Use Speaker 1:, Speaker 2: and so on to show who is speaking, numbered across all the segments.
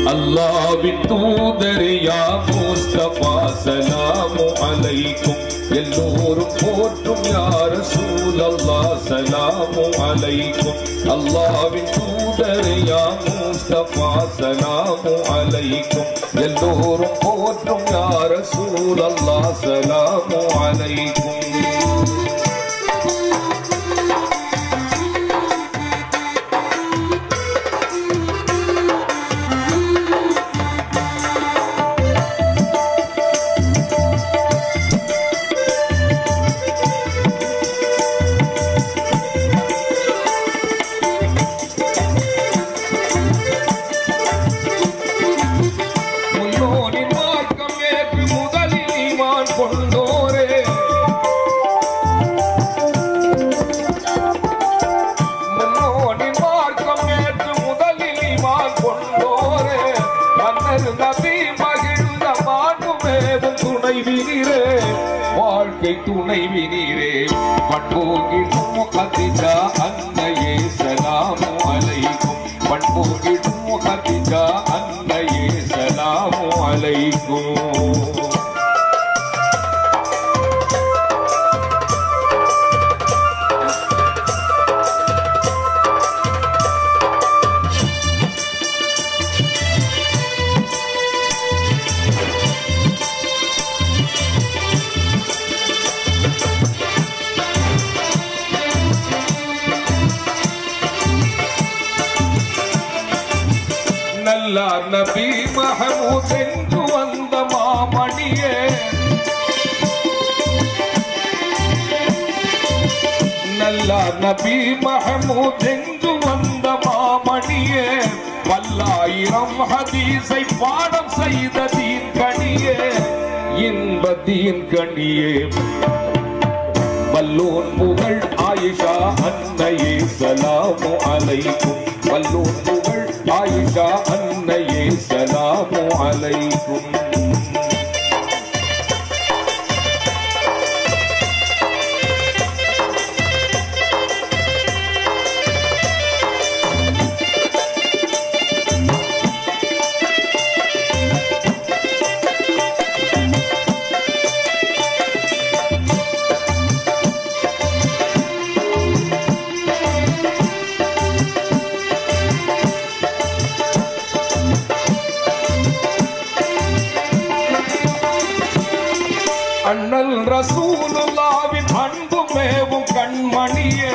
Speaker 1: அல்லாவின் தூதரே யா முஸ்தபா சலாமு அலைக்கும் எல்லோரும் போற்றும் யார சூழல்லா சலாமு அலைக்கும் அல்லாவின் தூதரே யா முஸ்தபா சலாமு அலைக்கும் எல்லோரும் போற்றும் யார சூழல்லா சலாமு அலைக்கும் முன்னோனின் மார்க்கம் ஏற்று முதலில் ஈமான் கொண்டோரே முன்னோனின் மார்க்கம் ஏற்று முதலில் ஈமான் கொண்டோரே மன்னர் நபி மகிழ்ந்த மாண்புமேவும் துணைவினீரே வாழ்க்கை துணைவினீரே பண்போகிடும் கதிஜா அன்னையே சலாமு அலைக்கும் பண்போகிடும் கதிஜா அன்னையே சலாமு அலைக்கும் நல்லார் நபி மஹமூத் என்று வந்த மாமணியே நல்லார் நபி மஹமூத் என்று வந்த மாமணியே பல்லாயிரம் ஹதீஸை பாடம் செய்த தீன் கணியே இன்ப தீன் கணியே வல்லோன் புகழ் ஆயிஷா அன்னையே சலாமு அலைக்கும் வல்லோன் புகழ் ஆயிஷா அன்னையே சலாமு அலைக்கும் அண்ணல் ரசூலுல்லாவின் அன்பு மேவும் கண்மணியே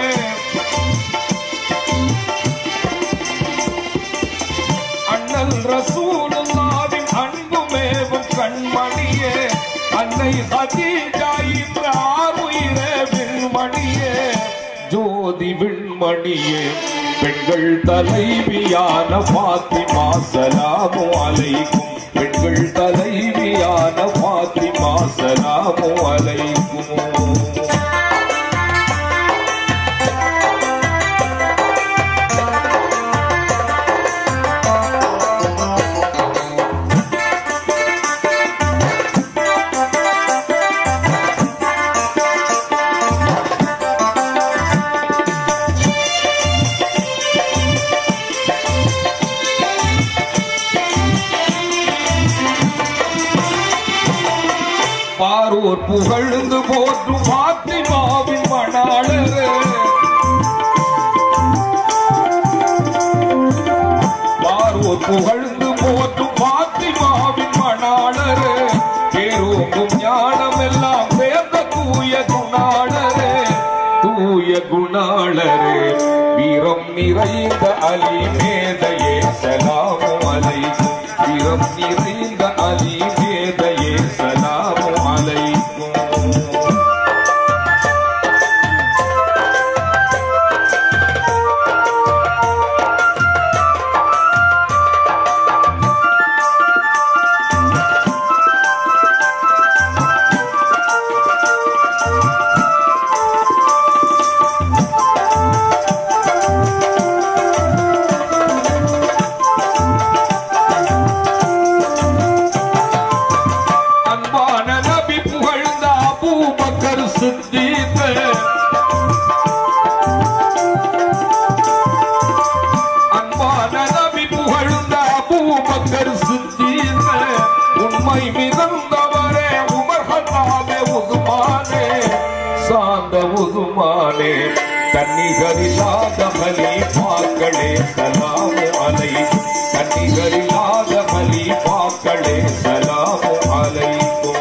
Speaker 1: அண்ணல் ரசூலுல்லாவின் அன்பு மேவும் கண்மணியே அன்னை ஹதீஜா இந்த ஆறுயிரே விண்மணியே ஜோதி விண்மணியே பெண்கள் தலைவியான பாத்திமா சலாமு அலைக்கும் பெண்கள் தலைவியான பாத்திமா சலாமு அலைக்கும் பாரூர் புகழ்ந்து போற்றும் பாத்திமாவின் மணாளரே பாரூர் புகழ்ந்து போற்றும் பாத்திமாவின் மணாளரே பேரோங்கும் ஞானம் எல்லாம் சேர்ந்த தூய குணாளரே தூய குணாளரே வீரம் நிறைந்த அலி மேதையே சலாமு அலைக்கும் வீரம் நிறைந்த அலி மேதையே சலாமு அலைக்கும் உண்மை மிகுந்தவரே உமர் ஹத்தாபே உதுமானே சாந்த உதுமானே தன்னிகரில்லாத மலிபாக்களே சலாமு அலை தன்னிகரில்லாத மலிபாக்களே சலாமு அலைக்கும்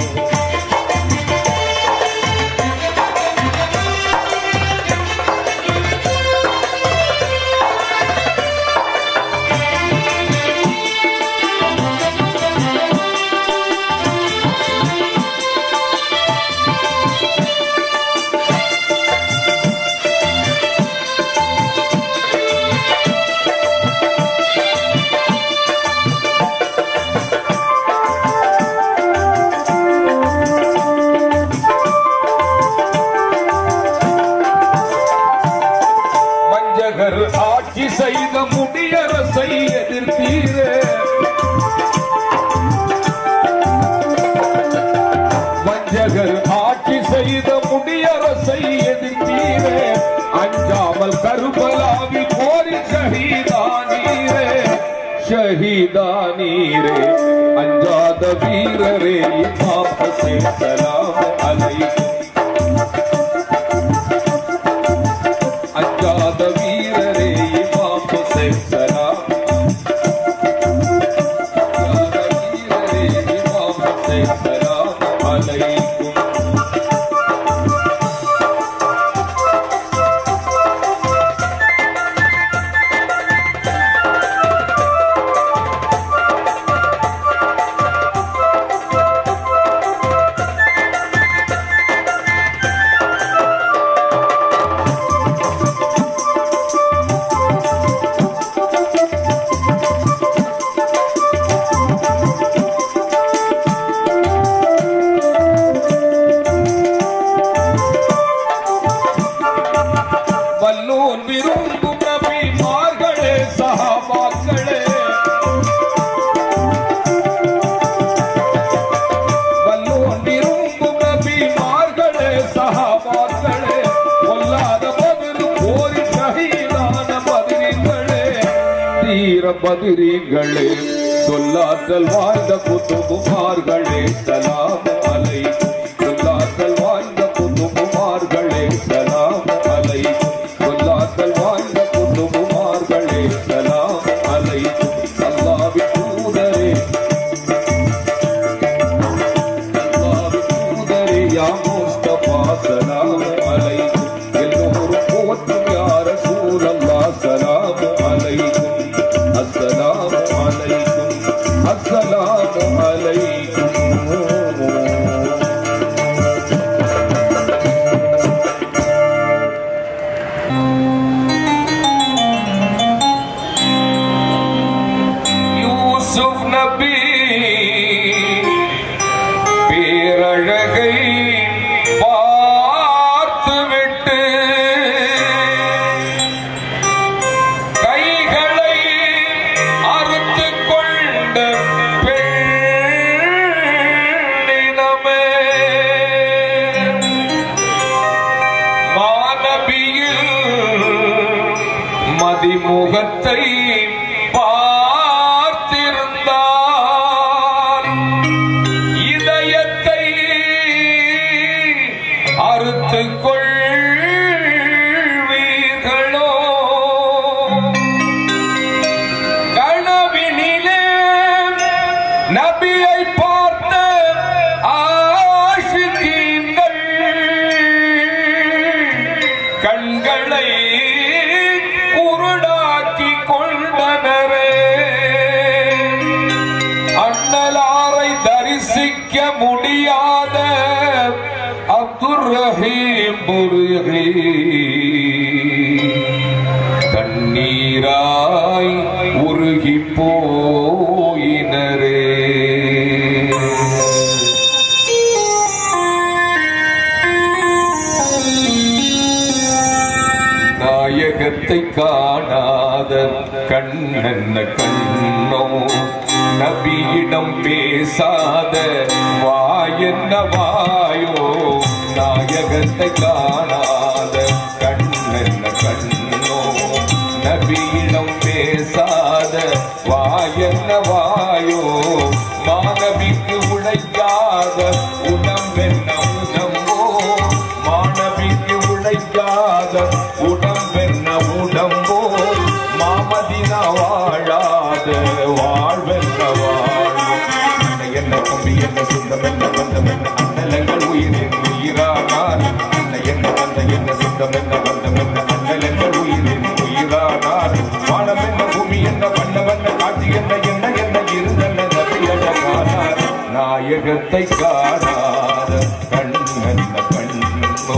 Speaker 1: மஞ்சகர் ஆட்சி செய்த முடியரசை எதிர்த்தீரே மஞ்சகர் ஆட்சி செய்த முடியரசை எதிர்த்தீரே அஞ்சாமல் கருபலாவி போரி ஷஹீதானீரே ஷஹீதானீரே அஞ்சாத வீரரே இமாம் ஹுசைன் சலாம் அலைக்கும் அஞ்சாத வீரரே இமாம் ஹுசைன் சலாம் அஞ்சாத வீரரே இமாம் ஹுசைன் சலாம் அலைக்கும் வல்லோன் விரும்பும் நபிமார்களே சஹாபாக்களே வல்லோன் விரும்பும் நபிமார்களே சஹாபாக்களே கொல்லாத பதில் போரி ஷஹீதான பதிரிகளே தீர பதிரிகளே சொல்லாற்றல் வாழ்ந்த குத்துகுமார்களே சலாம் அலை சொல்லாற்றல் வாழ்ந்த குத்துகுமார்களே சலாம் அலை சொல்லாற்றல் வாழ்ந்த குத்துகுமார்களே சலாம் அலை அல்லாவின் தூதரே அல்லாவின் தூதரே யா முஸ்தபா சலாம் அலை எல்லோரும் போற்றும் யார சூழல்லா சலாம் அலைக்கும் அஸ்ஸலாமு அலைக்கும் அஸ்ஸலாமு அலைக்கும் யூசுப் நபி பேரழகை பார்த்துவிட்டு கைகளை அறுத்துக் கொண்ட பெண்ணினமே மாணவியில் மதிமுகத்தை பார்த்திருந்தார் இதயத்தை அறுத்துக் கொள்வீர்களோ கனவினிலே நபியை பார்த்த ஆஷிகீன்கள் கண்களை குருடாக்கி கொண்டனரே அண்ணலாரை தரிசிக்க முடியாத அப்துர் ரஹீம் முருகே கண்ணீராய் உருகி போயினரே நாயகத்தை காணாத கண்ணென்ன கண்ணோ நபியிடம் பேசாத வாயென்ன வாயோ நாயகத்தை காணாத கண்ணென்ன கண்ணோ நபியிடம் பேசாத வாயென்ன வாயோ மாணவிக்கு காட்சி என்ன என்ன என்ன இருந்தன நபியழகானார் நாயகத்தை காணாத கண்ணல்ல கண்ணோ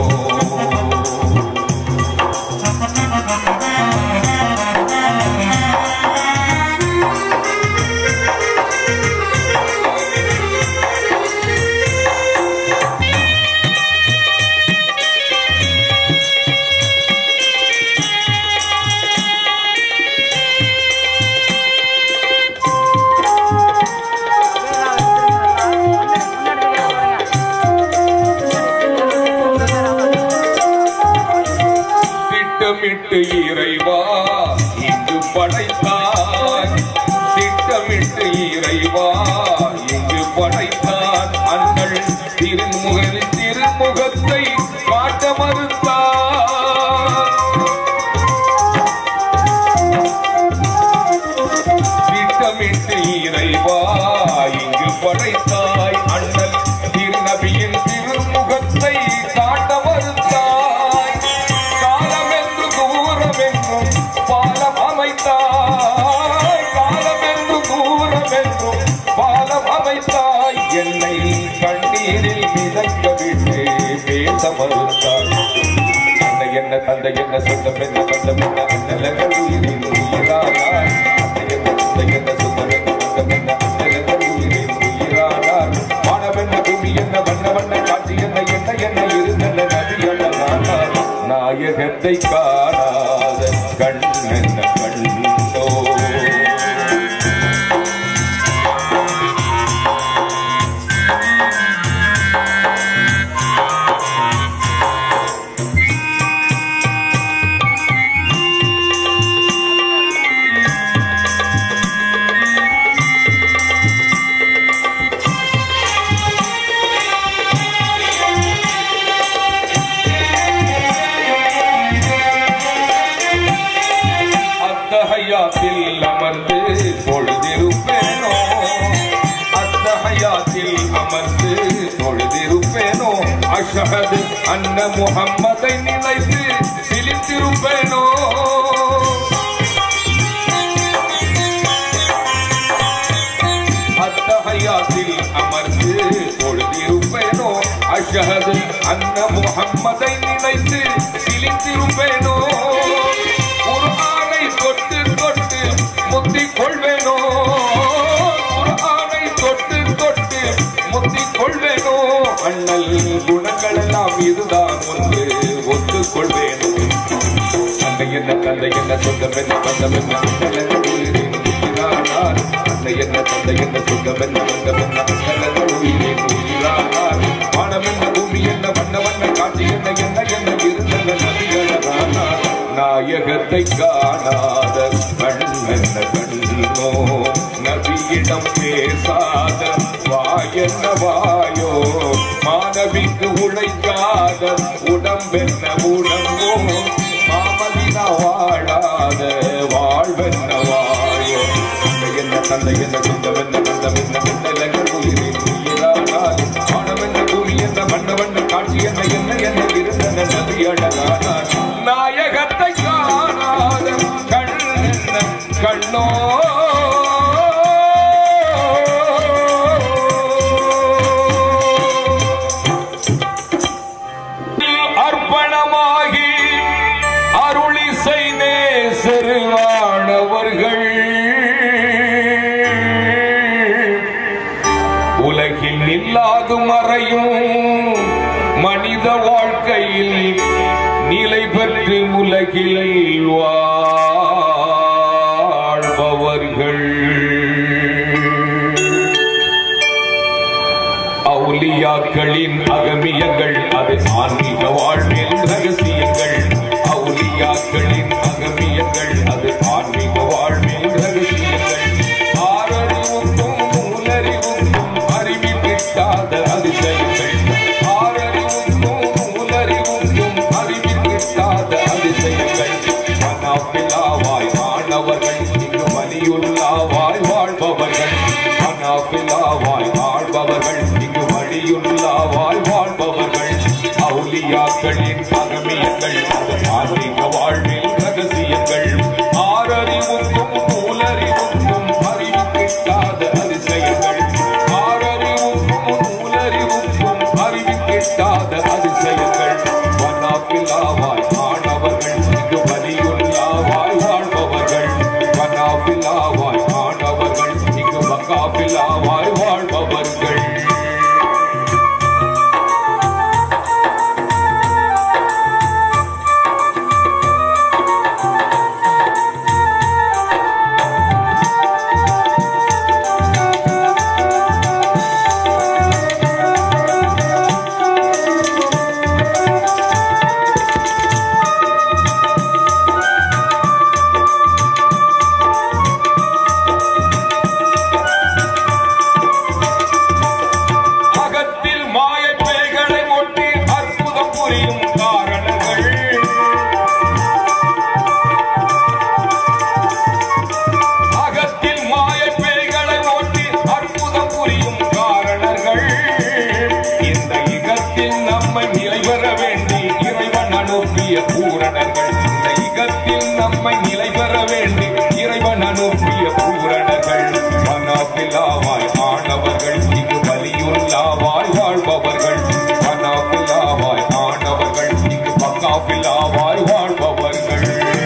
Speaker 1: திட்டமிட்டு இறைவா இங்கு படைத்தான் திட்டமிட்டு இறைவா இங்கு படைத்தான் அண்ணல் திருமுகல் திருமுகத்தை காட்ட மறுத்தான் திட்டமிட்டு இறைவா இங்கு படைத்தாய் அண்ணல் திருநபியின் திருமுகத்தை காட்ட மறுத்தாய் காலமென்று தூரமென்றும் பாலம் அமைத்தாய் காலமென்று தூரமென்றும் பாலம் அமைத்தாய் என்னை கண்ணீரில் மிதக்க விட்டு பேச மறுத்தாய் அன்னை என்ன தந்தை என்ன சொந்தம் என்ன பந்தம் என்ன அண்ணலங்கள் உயிரின் உயிரானார் அன்னை என்ன தந்தை என்ன சொந்தம் என்ன பந்தம் என்ன அண்ணலங்கள் உயிரின் உயிரானார் வானவென்ன பூமி என்ன வண்ண வண்ண காட்சி என்ன என்ன என்ன இருந்தன நதியல்ல நானார் நாயகத்தை காணாத கண் என்ன கண்ணோ அத்தஹயாத்தில் அமர்ந்து பொழுதிருப்பேனோ அத்தஹயாத்தில் அமர்ந்து பொழுதிருப்பேனோ அஷஹது அன்ன முஹம்மதை நினைத்து சிலித்திருப்பேனோ அத்தஹயாத்தில் அமர்ந்து பொழுதிருப்பேனோ அஷஹது அன்ன முஹம்மதை நினைத்து சிலித்திருப்பேனோ குர்ஆனை தொட்டு தொட்டு முத்திக் கொள்வேனோ குர்ஆனை தொட்டு தொட்டு முத்திக் கொள்வேனோ அண்ணல் குணங்கள் எல்லாம் இதுதான் ஒன்று ஒத்துக்கொள்வேனோ அன்னை என்ன தந்தை என்ன சொந்தம் என்ன பந்தம் என்ன அண்ணலங்கள் உயிரின் உயிரானார் அன்னை என்ன தந்தை என்ன சொந்தம் என்ன பந்தம் என்ன அண்ணலங்கள் உயிரின் உயிரானார் வானம் என்ன பூமி என்ன வண்ண வண்ண காட்சி என்ன என்ன என்ன இருந்தன நதிகளதானார் நாயகத்தை காணாத கண் என்ன கண்ணோ நபியிடம் பேசாத வாயென்ன வாயோ மாணவிக்கு உழைக்காத உடம்பென்ன உடம்போ மாமலின வாழாத வாழ்வென்ன வாயோ தந்தை என்ன தந்தை என்ன சொந்தம் என்ன பந்தம் என்ன மின்னலங்கள் உயிரின் உயிரானால் வானம் என்ன பூமி என்ன வண்ண வண்ண காட்சி என்ன என்ன என்ன இருந்தன நபி அழகானார் நாயகத்தை காணாத கண் என்ன கண்ணோ அர்ப்பணமாகி அருளிசை நேசருவானவர்கள் உலகில் இல்லாது மறையும் மனித வாழ்க்கையில் நிலை பெற்று உலகில் வாழ்பவர்கள் அவுலியாக்களின் அகமியங்கள் அது ஆன்மீக வாழ்வில் ரகசியங்கள் அவுலியாக்களின் அகமியங்கள் அது ஆன்மீக வாழ்வில் ரகசியங்கள் ஆறறிவுக்கும் நூலறிவுக்கும் அறிவி கிட்டாத அதிசயங்கள் ஆறறிவுக்கும் நூலறிவுக்கும் அறிவி கிட்டாத அதிசயங்கள் மனாபிலாவாய் மாணவர்கள் இங்கு வலியுள்ளாவாய் வாழ்பவர்கள் மனாபிலாவாய் வாழ்பவர்கள் இங்கு வழியுள்ளாவாய் வாழ்பவர்கள் அவுலியாக்களின் அகமியங்கள் அது ஆன்மீக வாழ்வில் ரகசியங்கள் ஆறறிவுக்கும் நூலறிவுக்கும் அறிவி பிலாவாய் ஆனவர்கள் இங்கு வலியுள்ளாவாய் வாழ்பவர்கள் பனா பிலாவாய் ஆனவர்கள் இங்கு பக்கா பிலாவாய் வாழ்பவர்கள்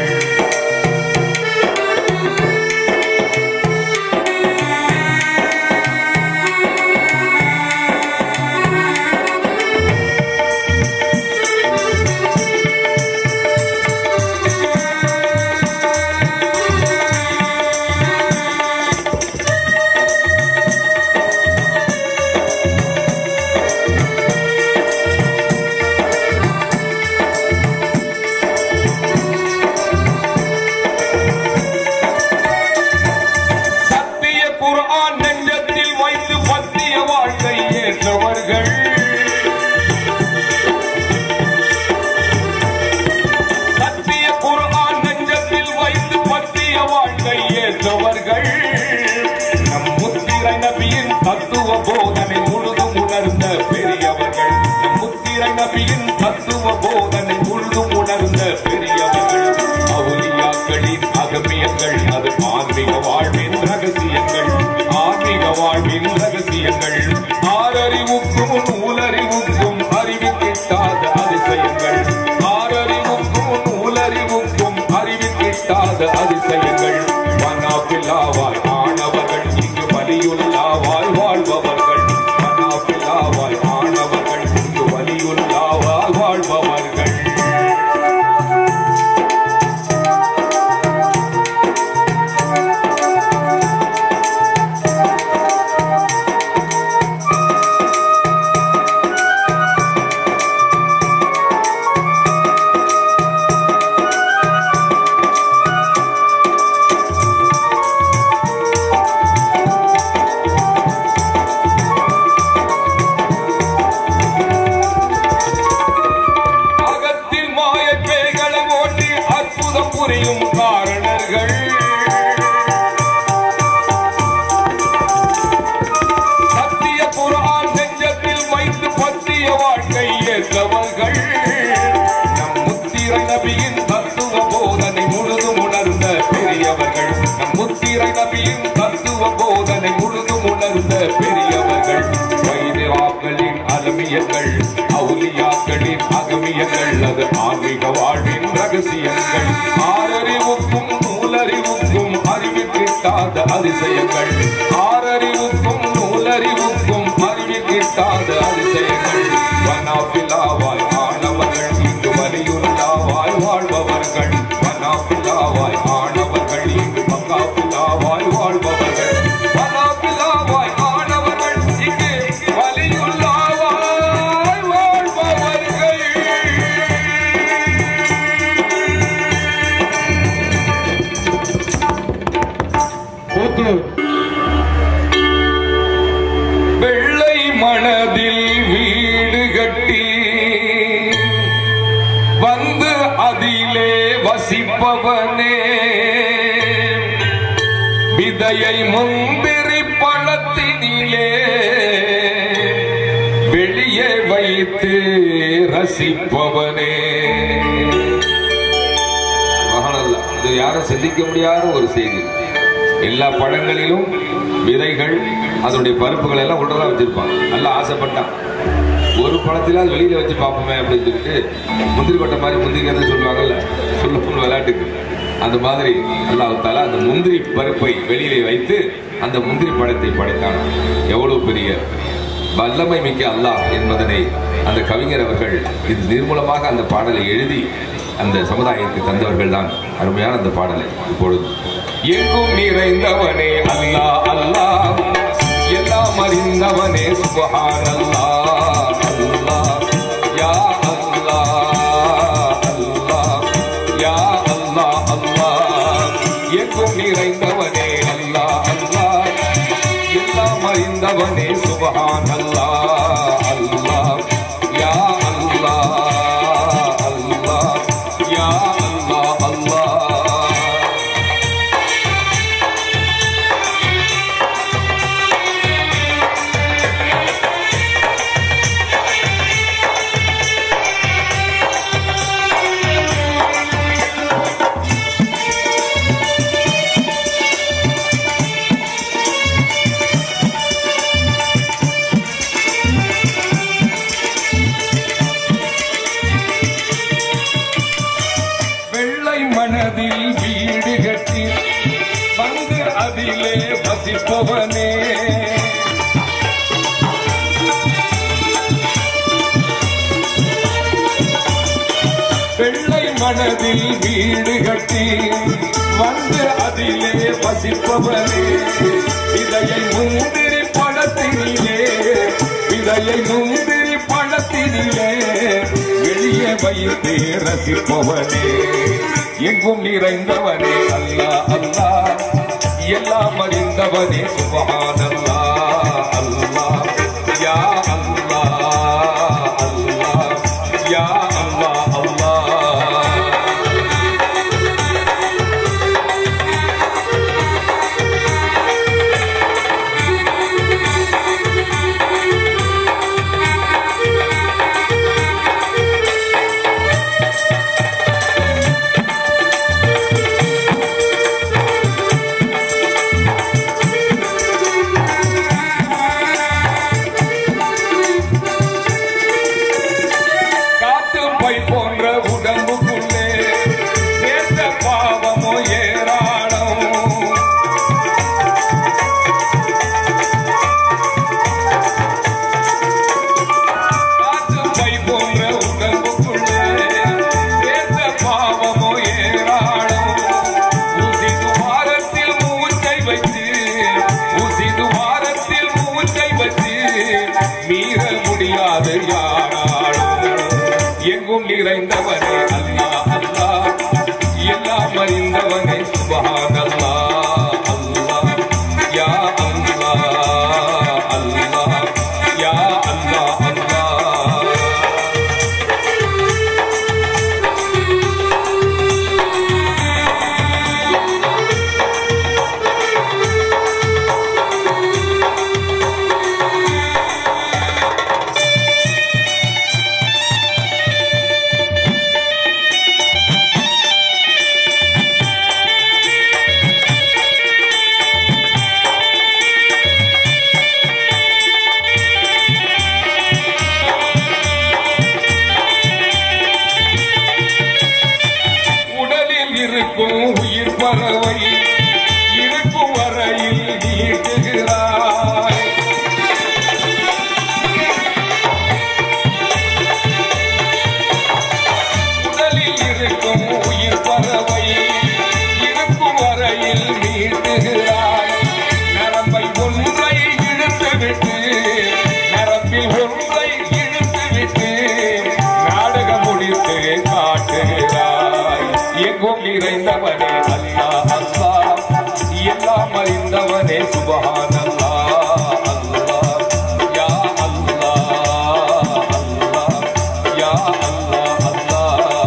Speaker 1: சத்திய குர்ஆன் நெஞ்சத்தில் வைத்து பத்திய வாழ்க்கை ஏற்றவர்கள் சத்திய குர்ஆன் நெஞ்சத்தில் வைத்து பத்திய வாழ்க்கை ஏற்றவர்கள் நம் முத்திரை நபியின் தத்துவ போதனை முழுதும் உணர்ந்த பெரியவர்கள் நம் முத்திரை நபியின் தத்துவ போதனை முழுதும் உணர்ந்த பெரியவர்கள் அவுலியாக்களின் அகமியங்கள் அது ஆன்மீக வாழ்வின் ரகசியங்கள் ஆன்மீக வாழ்வின் ரகசியங்கள் ஆறறிவுக்கும் நூலறிவுக்கும் அறிவு கிட்டாத அதிசயங்கள் ஆறறிவுக்கும் நூலறிவுக்கும் அறிவு கிட்டாத அதிசயங்கள் வனாபிலாவாய் ஆனவர்கள் இங்கு வலியுள்ளாவாய் வாழ்பவர்கள் வனாபிலாவாய் ஆனவர்கள் இங்கு வலியுள்ளாவாய் வாழ்பவர்கள் அகத்தில் மாயப் பேய்களை ஓட்டி அற்புதம் புரியும் காரணர்கள் சத்திய குரான் நெஞ்சத்தில் வைத்து பத்திய வாழ்க்கை ஏற்றவர்கள் நம் முத்திரை நபியின் தத்துவ போதனை முழுதும் உணர்ந்த பெரியவர்கள் நம் முத்திரை நபியின் தத்துவ போதனை முழுதும் உணர்ந்த பெரியவர்கள் வைதிவாக்களின் அலமியங்கள் அவுலியாக்களின் அகமியங்கள் அது ஆன்மீக வாழ்வின் ரகசியங்கள் ஆறறிவுக்கும் நூலறிவுக்கும் அறிவு கிட்டாத அதிசயங்கள் ஆறறிவுக்கும் நூலறிவுக்கும் அறிவு கிட்டாத அதிசயங்கள் வனாபிலாவாய் ஆனவர்கள் இங்கு வலியுள்ளாவாய் வாழ்பவர்கள் வனாபிலாவாய் ஆனவர்கள் இங்கு பக்காபிலாவாய் வாழ்பவர்கள் வனாபிலாவாய் ஆனவர்கள் இங்கு வலியுள்ளாவாய் வாழ்பவர்கள்
Speaker 2: கூத்தூர்
Speaker 1: வெள்ளை மனதில் வீடு கட்டி வந்து அதிலே வசிப்பவனே விதையை முந்திரி பழத்தினிலே வெளியே வைத்து ரசிப்பவனே மகானல்லா இது யாரும் சிந்திக்க முடியாத ஒரு செய்தி எல்லா பழங்களிலும் விதைகள் அதனுடைய பருப்புகள் எல்லாம் உள்ளதான் வச்சிருப்பான் நல்லா ஆசைப்பட்டான் ஒரு பழத்திலாவது வெளியில வச்சு பார்ப்போமே அப்படின்னு சொல்லிட்டு முந்திரி கொட்டை மாதிரி முந்திரிக்கிறது சொல்லுவாங்கல்ல சொல்லணும் விளையாட்டுக்கு அந்த மாதிரி அல்லாஹ் தாலா அந்த முந்திரி பருப்பை வெளியிலே வைத்து அந்த முந்திரி பழத்தை படைத்தான் எவ்வளவு பெரிய வல்லமை மிக்க அல்லாஹ் என்பதனை அந்த கவிஞர் அவர்கள் இது நிர்மூலமாக அந்த பாடலை எழுதி அந்த சமுதாயத்துக்கு தந்தவர்கள் தான் அருமையான அந்த பாடலை இப்பொழுது எங்கும் நிறைந்தவனே அல்லாஹ் அல்லாஹ் எல்லாம் அறிந்தவனே சுபஹான் அல்லாஹ் அல்லாஹ் யா அல்லாஹ் அல்லாஹ் யா அல்லாஹ் அல்லாஹ் எங்கும் நிறைந்தவனே அல்லாஹ் அல்லாஹ் எல்லாம் அறிந்தவனே சுபஹான் அல்லாஹ் அல்லாஹ் யா அல்லாஹ் அல்லாஹ் யா அல்லாஹ் அல்லாஹ் ரசிப்பவனே வெள்ளை மனதில் வீடு கட்டி வந்து அதிலே வசிப்பவனே விதையை முந்திரி பழத்தினிலே விதையை முந்திரி பழத்தினிலே வெளியே வைத்தே ரசிப்பவனே எங்கும் நிறைந்தவனே அல்லா அல்லா எல்லாம் அறிந்தவனே சுபஹானல்லா அல்லா யா அல்லா அல்லா யா அல்லா அல்லா காத்து பை போன்ற உடம்புக்குள்ளே சேர்த்த பாவமோ ஏராளம் காத்து பை போன்ற உடம்புக்குள்ளே சேர்த்த பாவமோ ஏராளம் ஊசி துவாரத்தில் மூச்சை வைத்து ஊசி துவாரத்தில் மூச்சை வைத்து மீற முடியாது யாராலும் எங்கும் நிறைந்தவனே அல்லா அல்லா எல்லாம் அறிந்தவனே சுபஹானல்லா அல்லா யா அல்லா அல்லா யா அல்லா அல்லா உடலில் இருக்கும் உயிர் பறவை இருக்கும் வரையில் நீட்டுகிறாய் உடலில் இருக்கும் உயிர் பறவை இருக்கும் வரையில் நீட்டுகிறாய் நரம்பை ஒன்றை இழுத்துவிட்டு நரம்பில் ஒன்றை இழுத்துவிட்டு நாடகம் முடித்து காட்டுகிறாய் எங்கும் நிறைந்தவனே அல்லா அல்லா எல்லாம் அறிந்தவனே சுபஹானல்லா அல்லா யா அல்லா அல்லா யா அல்லா அல்லா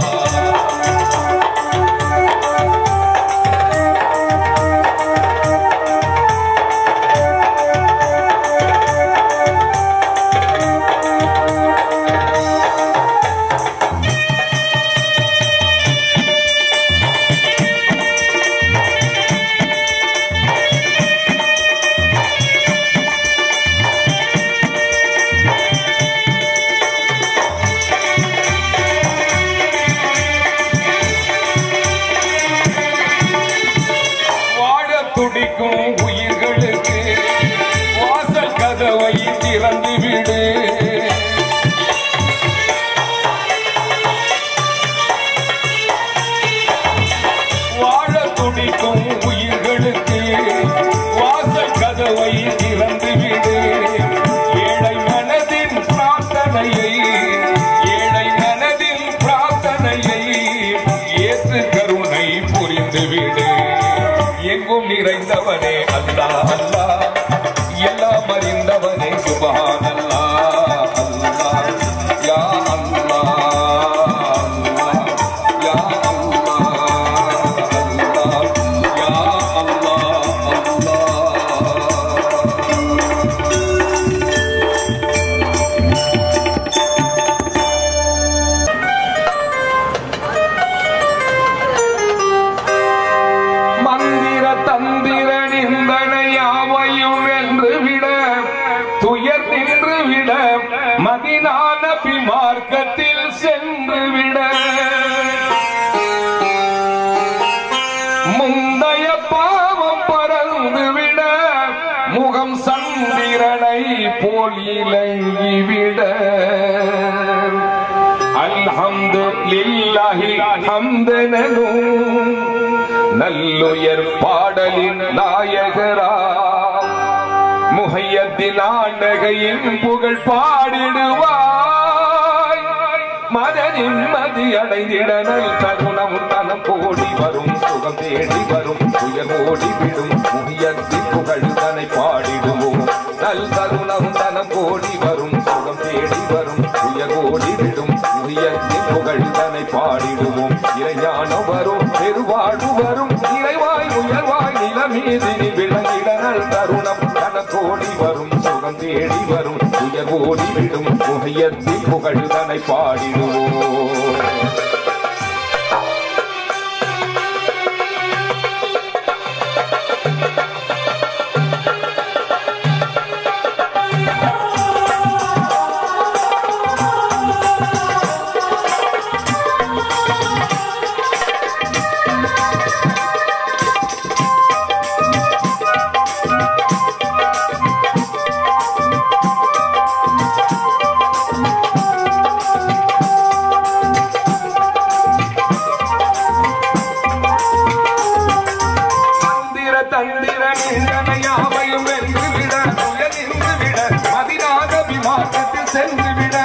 Speaker 1: வாழ துடிக்கும் உயிர்களுக்கு வாசல் கதவை திறந்து விடு வாழ துடிக்கும் உயிர்களுக்கு வாசல் கதவை திறந்து விடு ஏழை மனதின் பிரார்த்தனையை ஏழை மனதின் பிரார்த்தனையை ஏற்று கருணை புரிந்து விடு எங்கும் நிறைந்தவனே அல்லா அல்லா எல்லாம் அறிந்தவனே சுபஹானல்லா அல்லா யா அல்லா அல்லா யா அல்லா அல்லா யா அல்லா அல்லா மந்திர தந்திர நிந்தனை யாவையும் வென்று விட துயர் நின்று விட மதினான பிமார்க்கத்தில் சென்று விட முந்தைய பாவம் பறந்து விட முகம் சந்திரனை போலிலங்கிவிட அல்ஹம்து லில்லாஹி ஹம்தனனும் நல்லுயர் பாடலின் நாயகரா முகையத்தின் ஆண்டகையின் புகழ் பாடிடுவாய் மத நிம்மதி அடைந்திடனல் தருணம் தனம் கோடி வரும் சுகம் தேடி வரும் துயர் ஓடி விடும் முகியத்தின் புகழ் தனை பாடிடுவோம் நல் தருணம் தனம் கோடி வரும் சுகம் தேடி வரும் துயர் ஓடி விடும் முகியத்தின் புகழ் தனை பாடிடுவோம் இறைஞானம் வரும் பெருவாழ்வு வரும் இறைவாய் உயர்வாய் நிலமீதி விளங்கிடனல் தருணம் தனக்கோடி வரும் சுகம் தேடி வரும் துயர் ஓடி விடும் முகையத்தின் புகழ் தனை பாடிடுவோம் தந்திர தந்திர நிந்தனையாவையும் வென்று விட துயர் நின்று விட மதிராக விமானத்தில் சென்று விட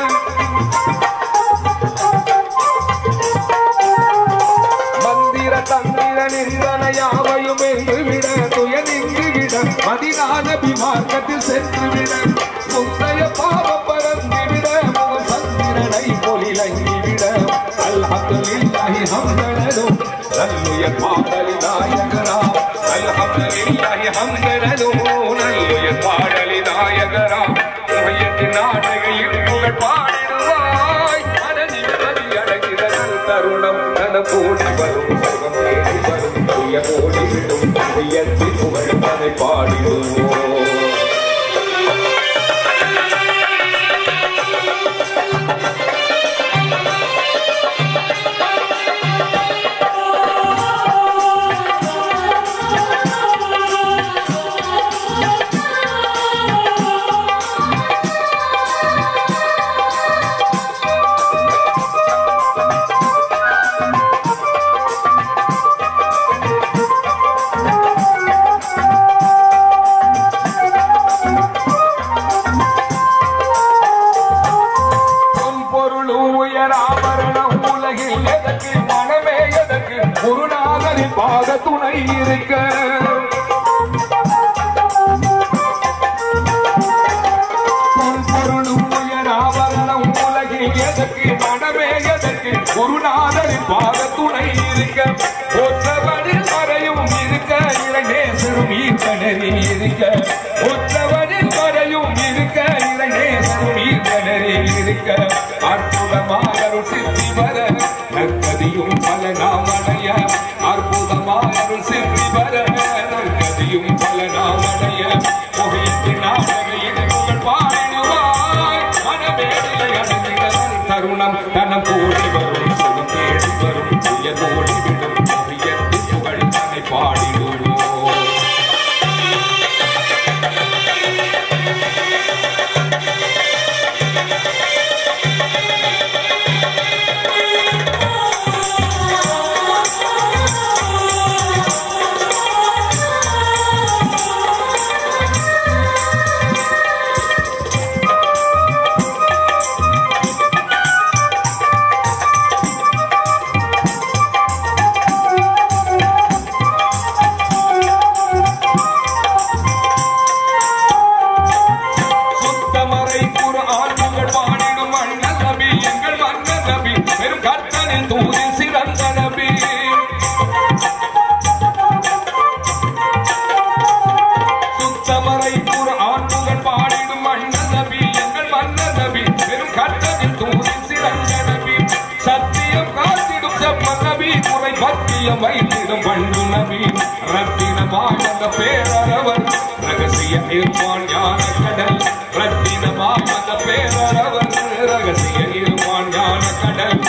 Speaker 1: மந்திர தந்திர நிந்தனையாவையும் வென்று விட துயர் நின்று விட மதிராக விமானத்தில் சென்று விட முந்தைய பாவம் பறந்து விட முகம் சந்திரனை பொலிலங்கி விட அல்ஹம்துலில்லாஹி ஹம்தனதும் நல்லுயர் பாடலி நாயகரா அல்ஹம்துலில்லாஹி ஹம்தனதும் நல்லுயர் பாடலி நாயகரா உயர்த்தி நாடகையில் புகழ் பாடிடுவாய் மன நிம்மதி அடைகிற நல் தருணம் தன கூடி வரும் சுகம் தேடி வரும் துய கோடி விடும் உயர்த்தி புகழ் தனை பாடிடுவோம் பொருள் உயர் ஆபரணம் உலகில் எதற்கு மனமே எதற்கு குருநாதரின் பாத துணை இருக்க பொருள் உயர் ஆபரணம் உலகில் எதற்கு மனமே எதற்கு குருநாதரின் பாத துணை இருக்க ஒற்றவனில் மறையும் இருக்க இறைநேசரும் ஈர்க்கணரி இருக்க ஒற்றவனில் மறையும் இருக்க இறைநேசரும் ஈர்க்கணரி இருக்க அற்புதமாக சித்தி வர நற்கதியும் பல நாமடைய அற்புதமாக சித்தி வர நற்கதியும் பல நாமடைய புகையத்தின் நாமகையின் புகழ் பாடிடுவாய் மனவேலை அடைந்திட தருணம் தனம் கூடி வரும் சுகம் தேடி வரும் உயர் ஓடி விடும் புகையத்தின் புகழ் தன்னை பாடிடுவோம் சுத்தமறை குர்ஆன் உங்கள் பாடிடும் அண்ணல் நபி எங்கள் மன்னர் நபி பெரும் கர்த்தனின் தூதின் சிறந்த நபி சுத்தமறை குர்ஆன் உங்கள் பாடிடும் அண்ணல் நபி எங்கள் மன்னர் நபி பெரும் கர்த்தனின் தூதின் சிறந்த நபி சத்தியம் காத்திடும் செம்ம நபி குறை பத்தியம் வைத்திடும் பண்டு நபி ரத்தினமாக அந்த பேரரவர் ரகசிய இருப்பான் ஞான கடல் ரத்தினமாக அந்த பேரரவர் ரகசிய இருப்பான் ஞான கடல்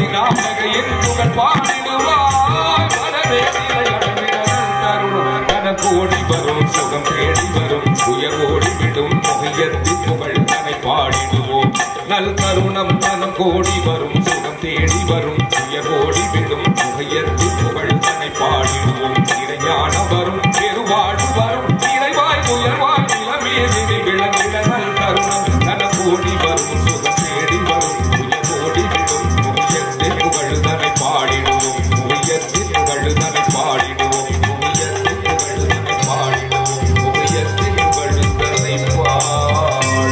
Speaker 1: புகையதினாகையின் புகழ் பாடிடுவாய் மனமே நிலை அடைந்திட தருணம் தன தனம் கோடி வரும் சுகம் தேடி வரும் உயர் ஓடி விடும் புகையத்தி புகழ் தனை பாடிடுவோம் நல் தருணம் தனம் கோடி வரும் சுகம் தேடி வரும் உயர் ஓடி விடும் புகையத்தி புகழ் தனை பாடிடுவோம் இறைஞான வரும் பெருவாழ் வரும் இறைவாய் உயர்வாய் நிலமேதிரி விளங்கிட நல் தருணம் தனம் கோடி வரும் சுகம் தேடி வரும் உயர் ஓடி விடும் புகையத்தி புகழ் தனை பாடிடுவோம் புகையத்தி புகழ் தனை பாடிடுவோம் புகையத்தி புகழ் தனை பாடிடுவோம் புகையத்தி புகழ் தனை பாடிடுவோம்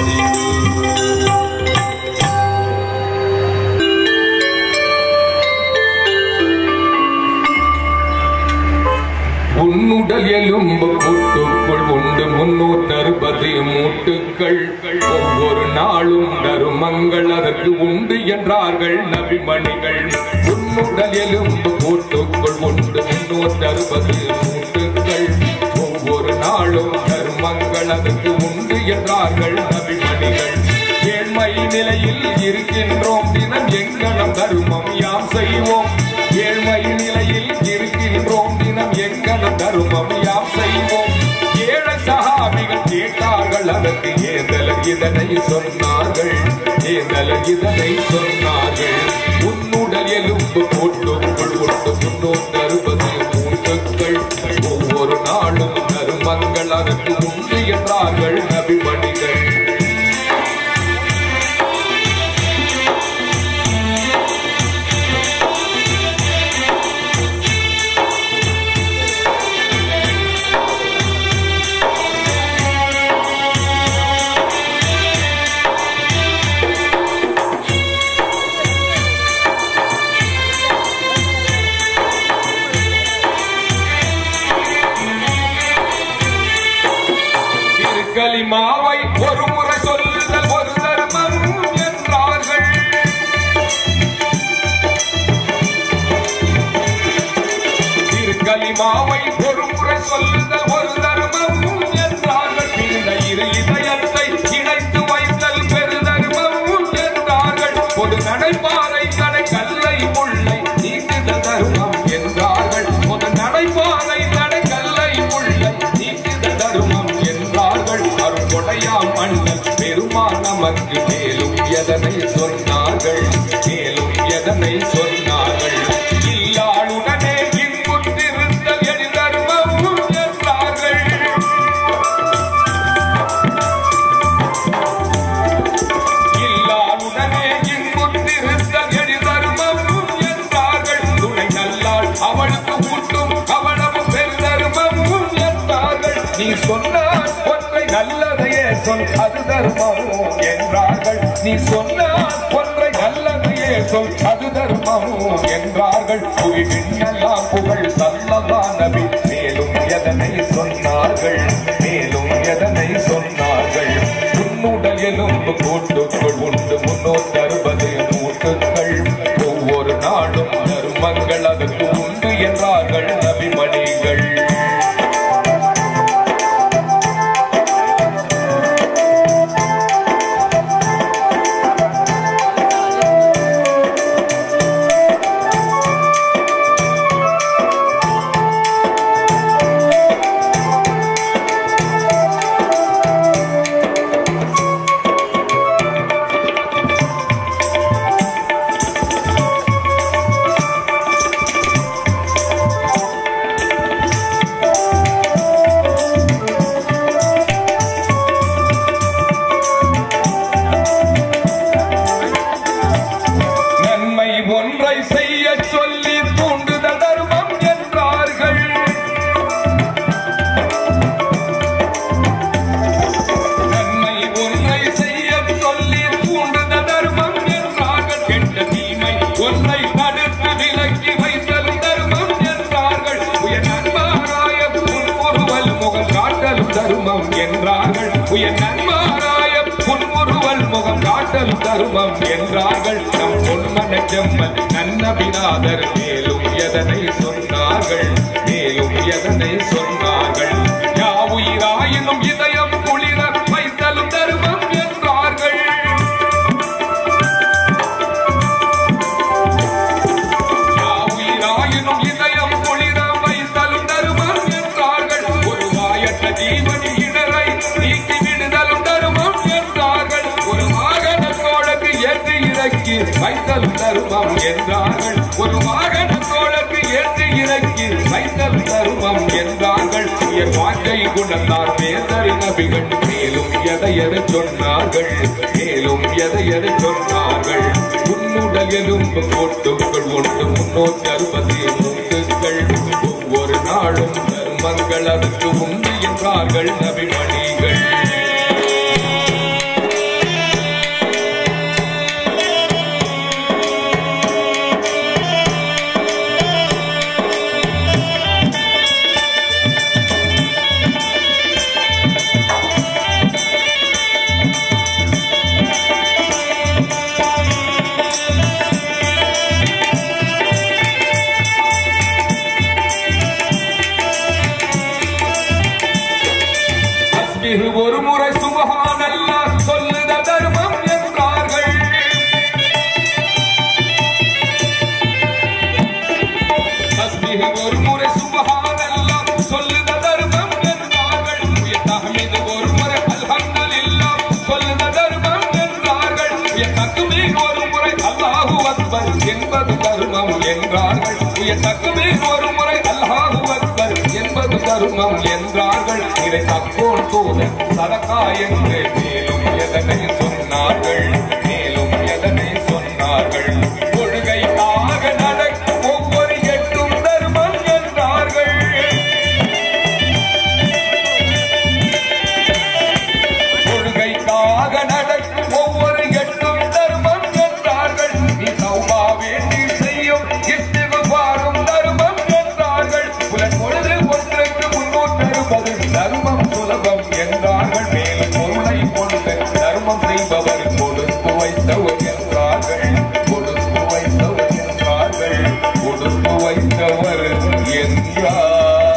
Speaker 1: உன்னுடல் எலும்பு கூட்டுக்குள் உண்டு முன்னூற்று அறுபது மூட்டுக்கள் ஒவ்வொரு நாளும் தருமங்கள் அதற்கு உண்டு என்றார்கள் நபிமணிகள் உன்னுடல் எலும்பு கூட்டுக்குள் உண்டு முன்னூற்று அறுபது மூட்டுக்கள் ஒவ்வொரு நாளும் தருமங்கள் அதற்கு உண்டு என்றார்கள் நபிமணிகள் ஏழ்மை நிலையில் இருக்கின்றோம் தினம் எங்கனம் தருமம் யாம் செய்வோம் ஏழ்மை நிலையில் இருக்கின்றோம் தினம் எங்கனம் தருமம் யாம் செய்வோம் ஏழை சகாபிகள் கேட்டார்கள் அதற்கு ஏதலர் இதனை சொன்னார்கள் ஏதலர் இதனை சொன்னார்கள் உன்னுடல் எலும்பு போட்டுக்குள் உண்டு முன்னூற்று அறுபது மூட்டுக்கள் ஒவ்வொரு நாளும் தருமங்கள் அதற்கு உண்டு என்றார்கள் நபிமணிகள் திருக்கலிமாவை ஒரு முறை சொல்லுதல் ஒரு தர்மம் என்றார்கள் திருக்கலிமாவை ஒரு முறை சொல்லுதல் ஒரு தர்மம் என்றார்கள் இந்த இரு இதயத்தை இணைத்து வைத்தல் பெருதர்மம் என்றார்கள் ஒரு நடைபாதை கடை கல்லை முல்லை நீக்குத தர்மம் என்றார்கள் ஒரு நடைபாதை கடை கல்லை முல்லை நீக்குத தர்மம் என்றார்கள் அருகொடையா மன்னன் பெருமான் நமக்கு மேலும் எதனை சொன்னார்கள் மேலும் எதனை சொன்னார்கள் இல்லாளுடனே இன்புற்றிருத்தல் எளிதர்மம் என்றார்கள் இல்லாளுடனே இன்புற்றிருத்தல் எளிதர்மம் என்றார்கள் துணை நல்லாள் அவளுக்கு ஊட்டும் அவளவும் பெருதர்மம் என்றார்கள் நீ சொன்னால் ஒன்றை நல்லதையே சொல் அது தர்மம் என்றார்கள் நீ சொன்னால் ஒன்றை நல்லதையே சொல் அது தர்மம் என்றார்கள் புவி விண்ணெல்லாம் புகழ் சல்லல்லா நபி மேலும் எதனை சொன்னார்கள் மேலும் எதனை சொன்னார்கள் உன்னுடல் எலும்பு கூட்டுக்குள் உண்டு முன்னூற்று அறுபது மூட்டுக்கள் ஒவ்வொரு நாளும் தர்மங்கள் அதற்கு உண்டு என்றார்கள் நபிமணிகள் நன்மை ஒன்றை செய்ய சொல்லி தூண்டுதல் தர்மம் என்றார்கள் நன்மை ஒன்றை செய்ய சொல்லி தூண்டுதல் தர்மம் என்றார்கள் கெட்ட தீமை ஒன்றை தடுத்து விலக்கி வைத்தல் தர்மம் என்றார்கள் உயர் நன்மாராய புன்முறுவல் முகம் காட்டல் தர்மம் என்றார்கள் உயர் நன்மாராய புன்முறுவல் முகம் காட்டல் தருமம் என்றார்கள் நம் பொன்மன செம்மல் நன்னபிநாதர் மேலும் எதனை சொன்னார்கள் மேலும் எதனை சொன்னார்கள் யாவுயிராயினும் இதயம் குளிர வைத்தலும் தருமம் என்றார்கள் யாவுயிராயினும் இதயம் குளிர வைத்தலும் தருமம் என்றார்கள் ஒரு வைத்தல் தருமம் என்றார்கள் ஒரு வாகன தோழருக்கு ஏற்றி இறக்கி வைத்தல் தருமம் என்றார்கள் உயர் வாஞ்சை குணத்தார் வேந்தரி நபிகள் மேலும் எதை எதை சொன்னார்கள் மேலும் எதை எதை சொன்னார்கள் உன்னுடல் எலும்பு கோட்டுகள் ஒன்று முன்னூற்றி அறுபத்தி மூன்றுகள் ஒவ்வொரு நாளும் தர்மங்கள் அதற்கு உண்டு என்றார்கள் நபிமணிகள் தஸ்பீஹ் ஒரு முறை சுபஹானல்லா சொல்லுத தர்மம் என்றார்கள் தஸ்பீஹ் ஒரு முறை சுபஹானல்லா சொல்லுத தர்மம் என்றார்கள் உயர் தஹ்மீத் ஒரு முறை அல்ஹம்துலில்லாஹ் சொல்லுத தர்மம் என்றார்கள் உயர் தக்பீர் ஒரு முறை அல்லாஹு அக்பர் என்பது தர்மம் என்றார்கள் உயர் தக்பீர் ஒரு முறை அல்லாஹு அக்பர் என்பது தர்மம் என்றார்கள் இதை தப்போல் தூத சதகா என்று மேலும் எதனை சொன்னார்கள் மேலும் எதனை சொன்னார்கள் கொள்கைக்காக நடக்கும் ஒவ்வொரு எட்டும் தர்மம் என்றார்கள் கொள்கைக்காக நடக்கும் ஒவ்வொரு எட்டும் தர்மம் என்றார்கள் நீ சௌபா வேண்டி செய்யும் இஸ்திகுபாரும் தர்மம் என்றார்கள் புலன் பொழுது ஒன்றுக்கு முன்னூற்று அறுபது தர்மம் சுலபம் என்றார்கள் மேலும் பொருளை கொண்டு தர்மம் செய்பவர் கொடுத்து வைத்தவர் என்றார்கள் கொடுத்து வைத்தவர் என்றார்கள் கொடுத்து வைத்தவர் என்றார்கள்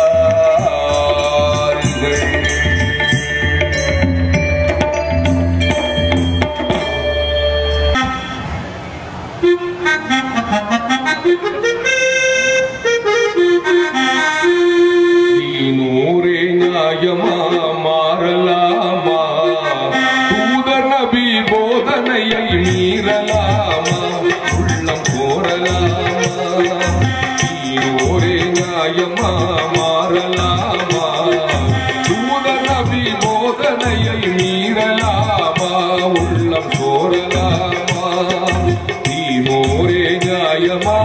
Speaker 1: நூறே நியாயமா மாறலாமா தூதர் நபி போதனையை மீறலாமா உள்ளம் கோரலாமா நூறே நியாயமா மாறலாமா தூதர் நபி போதனையை மீறலாமா உள்ளம் கோரலாமா தீனோரே நியாயமா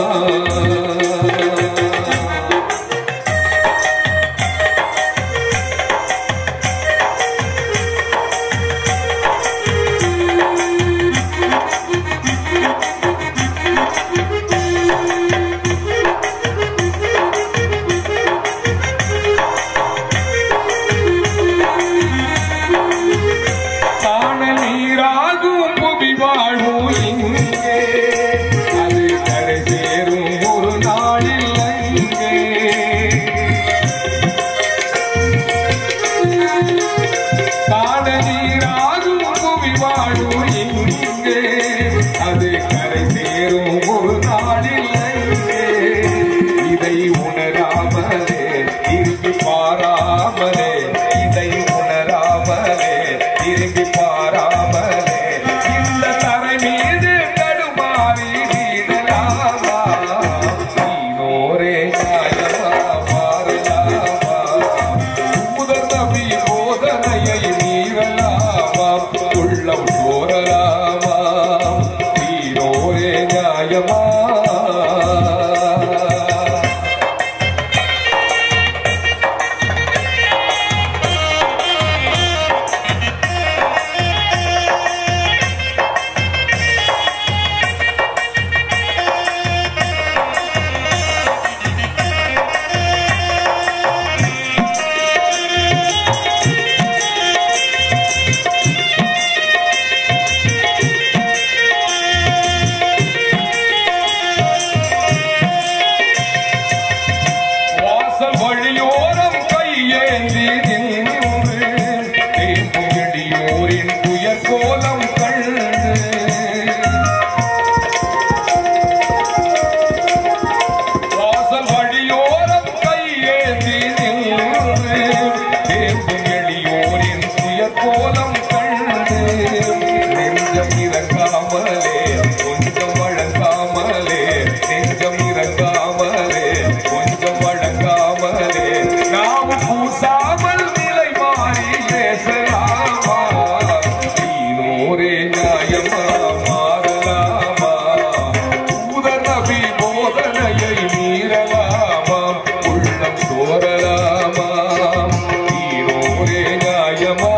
Speaker 1: காண நீராகும் புவி வாழ்வும் இங்கே அது கரை சேரும் ஒரு நாளில் அங்கே காண நீராகும் புவி வாழ்வும் இங்கே அது கரை சேரும் ஒரு நாளில் அங்கே இதை உணராமலே திரும்பி பாராமலே இதை உணராமலே திரும்பி பாராமலே இந்த தரை மீது தடுமாறி வீடலாமா நீனோரே நியாயமா மாறலாமா முதல் நபி போதனையை மீறலாமா உள்ளம் கோரலாமா நியாயமா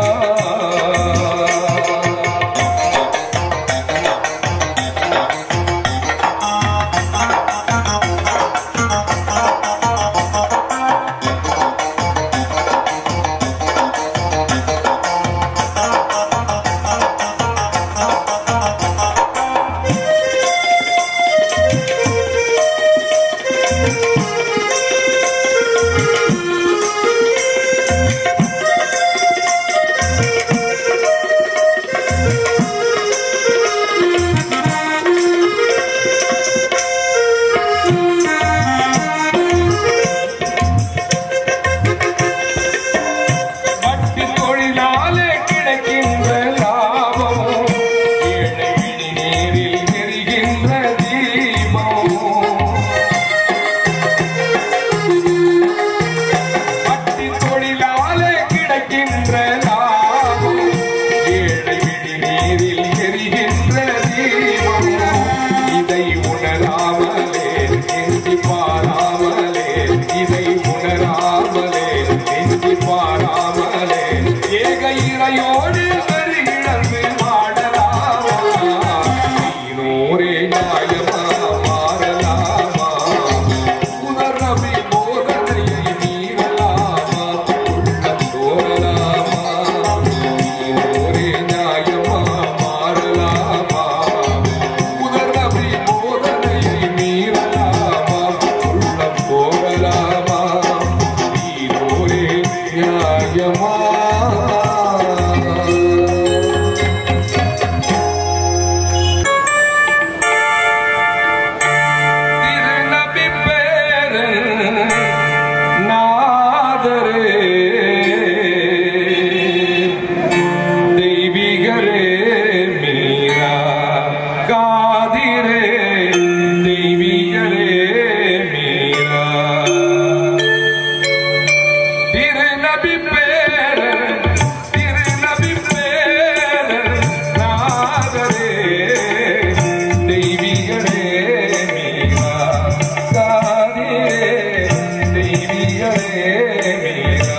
Speaker 1: வட்டி தொழிலாலே கிடைக்கின்ற லாபம் ஏழை விழி நீரில் எரிகின்ற தீபம் வட்டி தொழிலாலே கிடைக்கின்ற லாபம் ஏழை விழி நீரில் எரிகின்ற தீபம் இதை உணராமலே நெஞ்சி பாராமலே இதை உணராமலே நெஞ்சி பாராமலே ஏக இறையோடு இழந்து வாடலாமா நீனோரே நியாயமா மாறலாமா உணர்வை போதனையை மீறலாமா உள்ளம் தோறலாமா நீனோரே நியாயமா மாறலாமா உணர்வை போதனையை மீறலாமா உள்ளம் போகலாமா நீனோரே நியாயமா திருநபி பேரு நாதரே தெய்வீகரே மீரா காதிரே தெய்வீகரே மீரா திருநபி பேரு திருநபி பேரு நாதரே தெய்வீகரே மீரா காதிரே தெய்வீகரே மீரா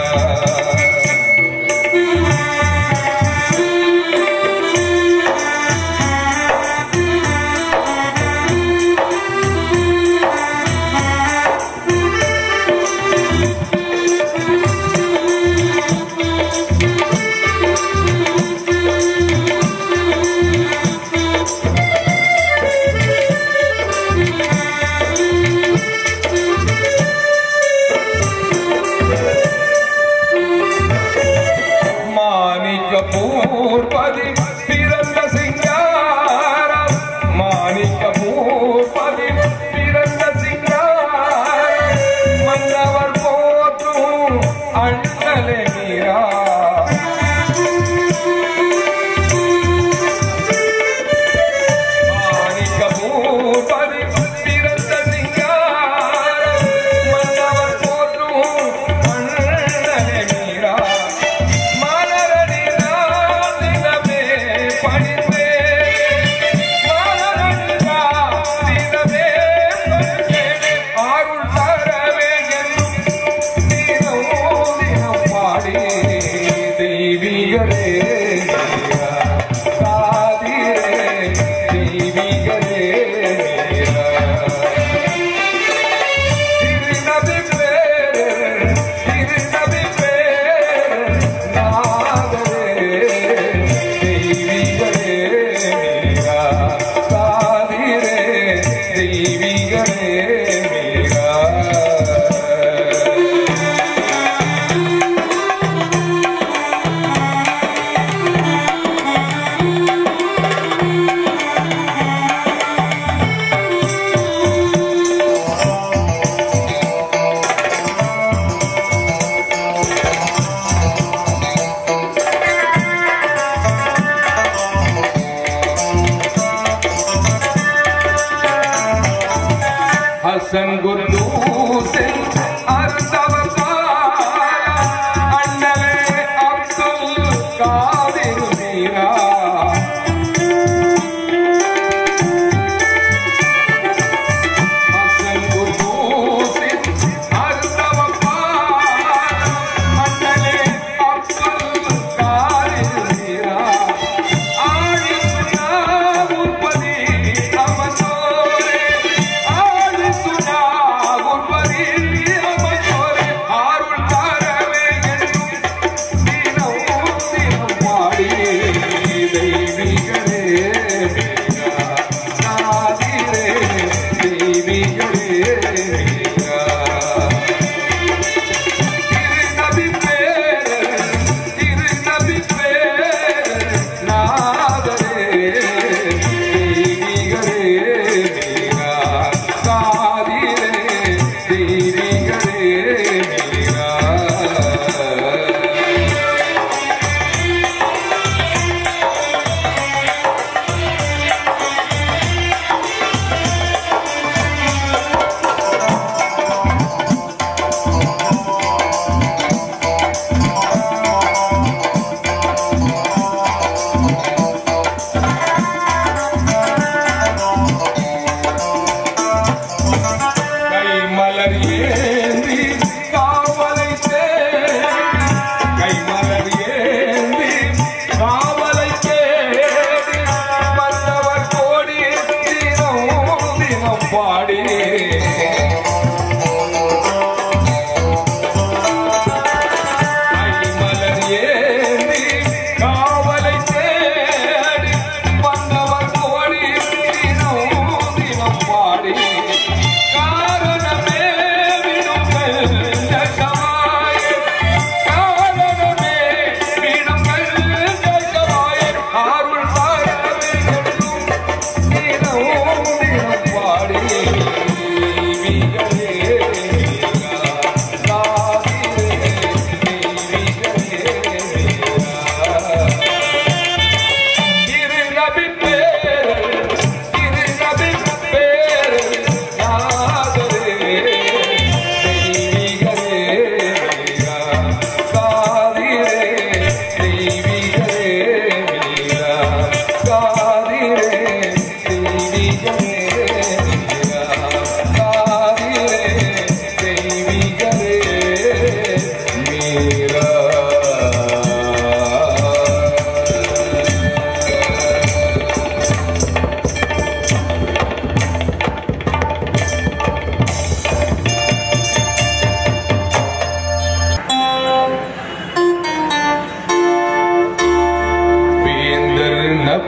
Speaker 1: மாணிக்க பூர்பதி பிறந்த சிங்காரம் மாணிக்க பூர்பதி பிறந்த சிங்காரம் மன்னவர் போற்றும் அண்ணலே மீரா மாணிக்க பூர்பதி பிறந்த சிங்காரம் மன்னவர் போற்றும் அண்ணலே மீரா மலரடி நான் தினமே பணிந்தே மலரடி நான் தினமே பணிந்தே அருள் தரவே என்னும் தினம் தினம் பாடி தெய்வீகரே மீரா. காதிரே தெய்வீகரே மீரா. திருநபி பேரு, திருநபி பேரு, நாதரே, தெய்வீகரே மீரா. காதிரே, தெய்வீகரே மீரா.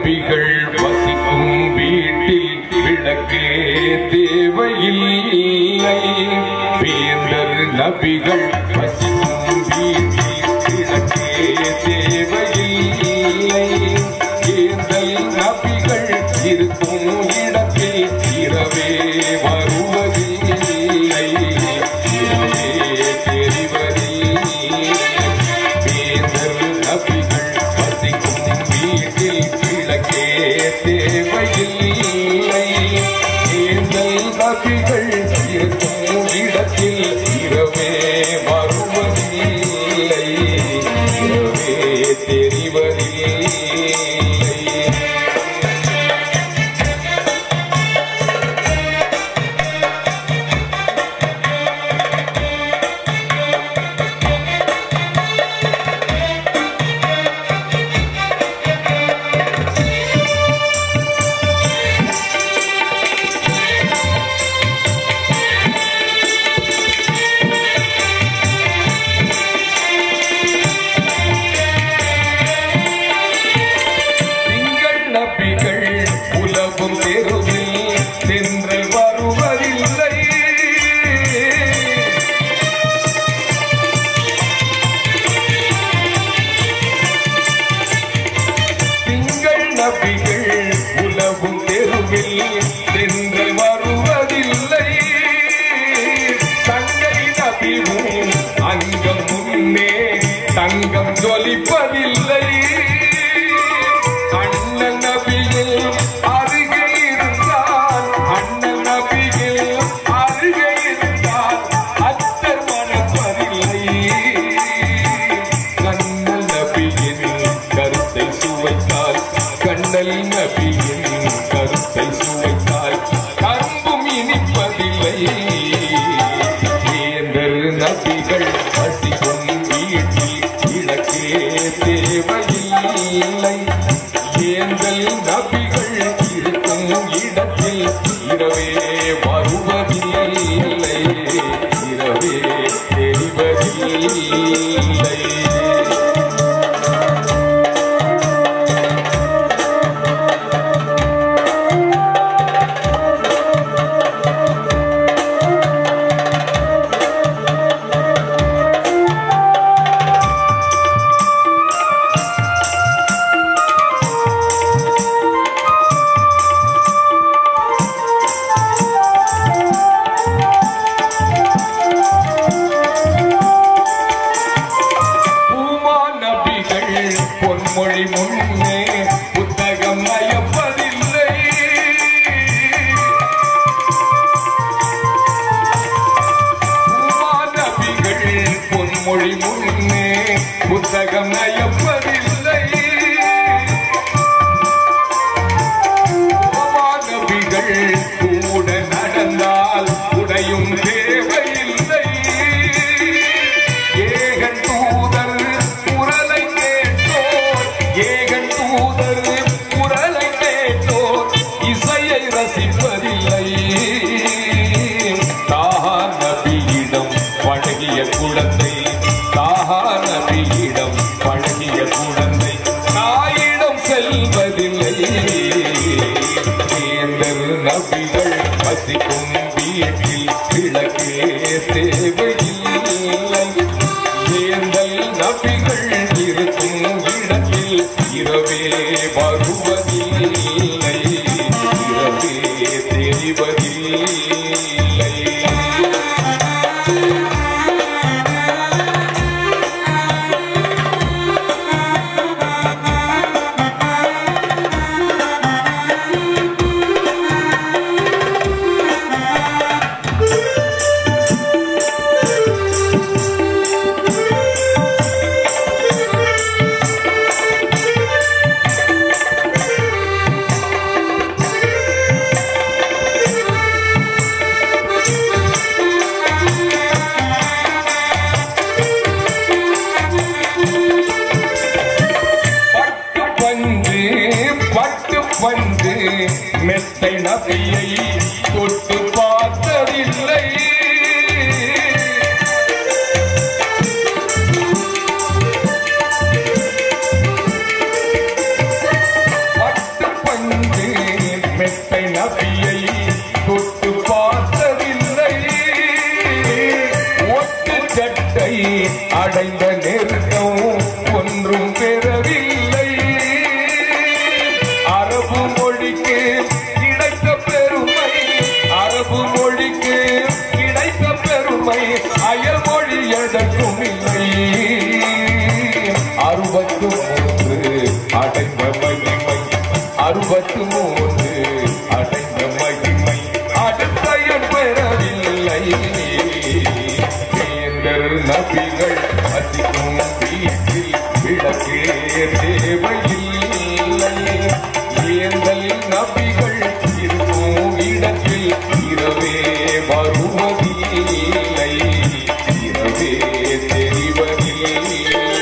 Speaker 1: நபிகள் வசிக்கும் வீட்டில் விளக்கே தேவையில்லை வேந்தர் நபிகள் வசிக்கும் வீட்டில் விளக்கே தேவையில்லை வேந்தல் நபிகள் இருக்கும் இடத்தில் இரவே வருவதில்லை இரவே தெரிவதில்லை வேந்தர் நபிகள் வசிக்கும் வீட்டில் விளக்கே தேவையில்லை வேந்தல் நபிகள் இருக்கும் இடத்தில் இரவே வருவதில்லை இரவே தெரிவதில்லை திங்கள் நபிகள் உலவும் தெருவில் தென்றல் வருவதில்லை திங்கள் நபிகள் உலவும் தெருவில் தென்றல் வருவதில்லை தங்கை நபிவும் அங்கம் முன்னே தங்கம் ஜொலிப்பதில்லை அண்ணன் நபியில் அருகே இருந்தால் அண்ணன் நபியில் அருகே இருந்தால் அத்தர் மணப்பதில்லை கண்ணல் நபியின் கருத்தை சுவைத்தால் கண்ணல் நபியின் கருத்தை சுவைத்தால் கரும்பும் இனிப்பதில்லை வேந்தர் நபிகள் வசிக்கும் வீட்டில் விளக்கே தேவையில்லை ஏந்தல் நபிகள் இருக்கும் இடத்தில் இரவே வருவதில்லை இரவே தெரிவதில்லை பூமா நபிகள் பொன்மொழி முன்னே புத்தகம் நயப்பதில்லை பூமா நபிகள் பொன்மொழி முன்னே புத்தகம் நயப்பதில்லை பூமா நபிகள் கூட நடந்தால் உடையும் தேவையில்லை ஏகன் தூதர் குரலை கேட்டோர் ஏகன் தூதர் குரலை கேட்டோர் இசையை ரசிப்பதில்லை தாஹா நபியிடம் பழகிய குழந்தை தாஹா நபியிடம் பழகிய குழந்தை தாயிடம் செல்வதில்லை வேந்தர் நபிகள் வசிக்கும் வீட்டில் விளக்கே தேவையில்லை வேந்தல் நபிகள் இருக்கும் இடத்தில் இரவே வருவதில்லை இரவே தெரிவதில்லை பட்டு பந்து பட்டு பந்து மெத்தை நபியை தொட்டு பார்த்ததில்லை பட்டு அறுபத்து மூன்று அடைந்த மகிமை அடுத்தையன் பெறவில்லை வேந்தர் நபிகள் அதிகம் வீட்டில் விளக்கே தேவையில்லை வேந்தல் நபிகள் இருக்கும் இடத்தில் இரவே வருவதில்லை இரவே தெரிவதில்லை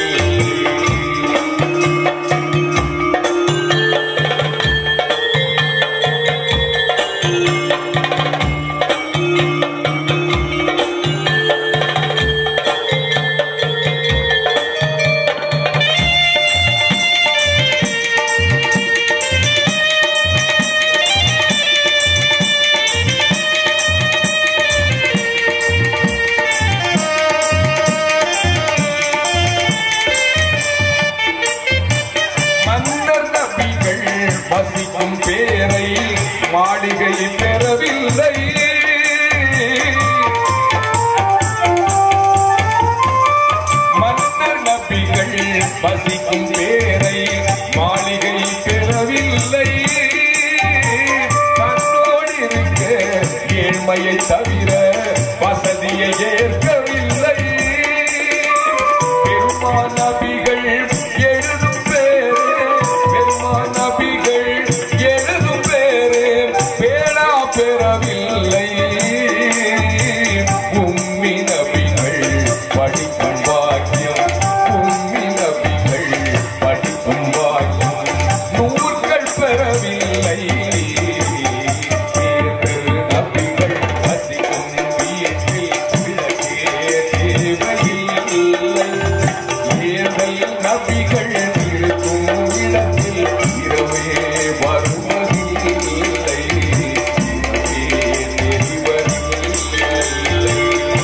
Speaker 1: மன்னர் நபிகள் வசிக்கும் பேரை மாளிகை பெறவில்லை மன்னர் நபிகள் வசிக்கும் பேரை மாளிகை பெறவில்லை தன்னோடு இருக்க ஏழ்மையை தவிர வசதியை ஏற்கவில்லை பெருமான் நபிகள் எழுதும் பேரு பெருமான் நபிகள் எழுதும் பேரு பேடா பெறவில்லை உம்மி நபிகள் படிக்கும் பாக்கியம் உம்மி நபிகள் படிக்கும் பாக்கியம் நூற்கள் பெறவில்லை தேர்தல் நபிகள் வசிக்கும் வீட்டில் விளக்கே தேவையில்லை தேர்தல் நபிகள் இருக்கும் இடத்தில் இரவே வருவதில்லை இரவே தெரிவதில்லை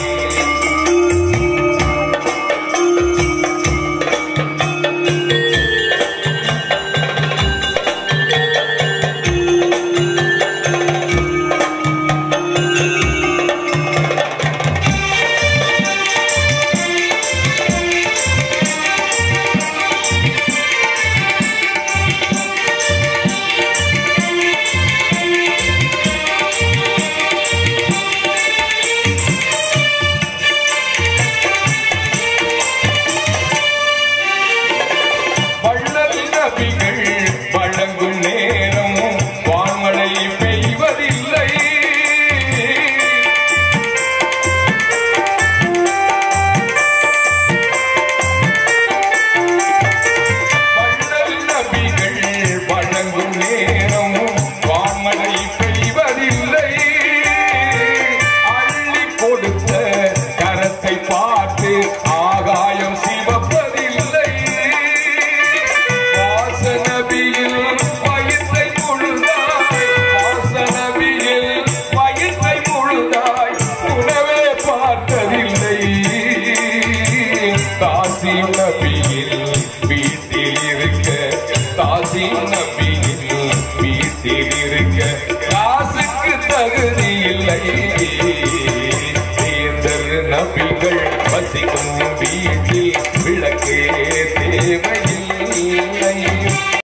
Speaker 1: வள்ளல் நபிகள் வழங்கும் நேரம் வான்மழை பெய்வதில்லை வள்ளல் நபிகள் வழங்கும் நேரம் வான்மழை பெய்வதில்லை அள்ளி கொடுத்த கரத்தை பார்த்து ஆகாயம் சிவப்பதில்லை வாசனபியில் வயிற்றை முழுதாய் வாசனபியில் வயிற்றை முழுதாய் உணவே பார்த்ததில்லை தாசி நபியில் வீட்டில் இருக்க தாசி நபி